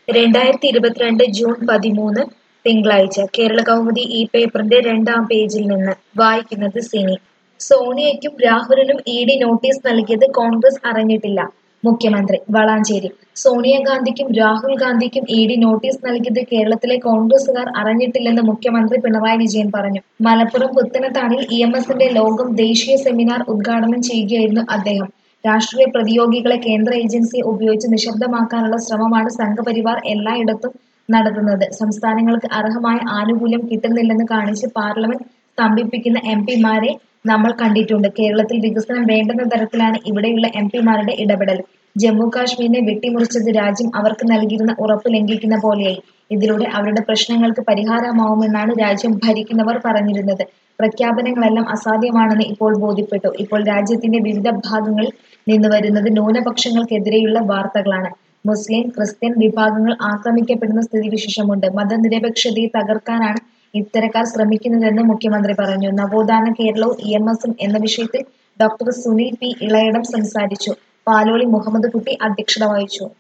രണ്ടായിരത്തി ഇരുപത്തിരണ്ട് ജൂൺ പതിമൂന്ന് തിങ്കളാഴ്ച കേരള കൗമുദി ഈ പേപ്പറിന്റെ രണ്ടാം പേജിൽ നിന്ന് വായിക്കുന്നത് സിനി സോണിയയ്ക്കും രാഹുലിനും ഇ ഡി നോട്ടീസ് നൽകിയത് കോൺഗ്രസ് അറിഞ്ഞിട്ടില്ല മുഖ്യമന്ത്രി വളാഞ്ചേരി സോണിയാഗാന്ധിക്കും രാഹുൽ ഗാന്ധിക്കും ഇ ഡി നോട്ടീസ് നൽകിയത് കേരളത്തിലെ കോൺഗ്രസുകാർ അറിഞ്ഞിട്ടില്ലെന്ന് മുഖ്യമന്ത്രി പിണറായി വിജയൻ പറഞ്ഞു മലപ്പുറം പുത്തനത്താണിൽ ഇ എം എസിന്റെ ലോകം ദേശീയ സെമിനാർ ഉദ്ഘാടനം ചെയ്യുകയായിരുന്നു അദ്ദേഹം രാഷ്ട്രീയ പ്രതിയോഗികളെ കേന്ദ്ര ഏജൻസിയെ ഉപയോഗിച്ച് നിശബ്ദമാക്കാനുള്ള ശ്രമമാണ് സംഘപരിവാർ എല്ലായിടത്തും നടത്തുന്നത് സംസ്ഥാനങ്ങൾക്ക് അർഹമായ ആനുകൂല്യം കിട്ടുന്നില്ലെന്ന് കാണിച്ച് പാർലമെന്റ് സ്തംഭിപ്പിക്കുന്ന എം പിമാരെ നമ്മൾ കണ്ടിട്ടുണ്ട് കേരളത്തിൽ വികസനം വേണ്ടുന്ന തരത്തിലാണ് ഇവിടെയുള്ള എം പിമാരുടെ ഇടപെടൽ ജമ്മു കാശ്മീരിനെ വെട്ടിമുറിച്ചത് രാജ്യം അവർക്ക് നൽകിയിരുന്ന ഉറപ്പ് ലംഘിക്കുന്ന പോലെയായി ഇതിലൂടെ അവരുടെ പ്രശ്നങ്ങൾക്ക് പരിഹാരമാവുമെന്നാണ് രാജ്യം ഭരിക്കുന്നവർ പറഞ്ഞിരുന്നത് പ്രഖ്യാപനങ്ങളെല്ലാം അസാധ്യമാണെന്ന് ഇപ്പോൾ ബോധ്യപ്പെട്ടു ഇപ്പോൾ രാജ്യത്തിന്റെ വിവിധ ഭാഗങ്ങളിൽ നിന്ന് വരുന്നത് ന്യൂനപക്ഷങ്ങൾക്കെതിരെയുള്ള വാർത്തകളാണ് മുസ്ലിം ക്രിസ്ത്യൻ വിഭാഗങ്ങൾ ആക്രമിക്കപ്പെടുന്ന സ്ഥിതിവിശേഷമുണ്ട് മതനിരപേക്ഷതയെ തകർക്കാനാണ് ഇത്തരക്കാർ ശ്രമിക്കുന്നതെന്ന് മുഖ്യമന്ത്രി പറഞ്ഞു നവോത്ഥാന കേരളവും ഇ എം എസും എന്ന വിഷയത്തിൽ ഡോക്ടർ സുനിൽ പി ഇളയടം സംസാരിച്ചു പാലോളി മുഹമ്മദ് കുട്ടി അധ്യക്ഷത വഹിച്ചു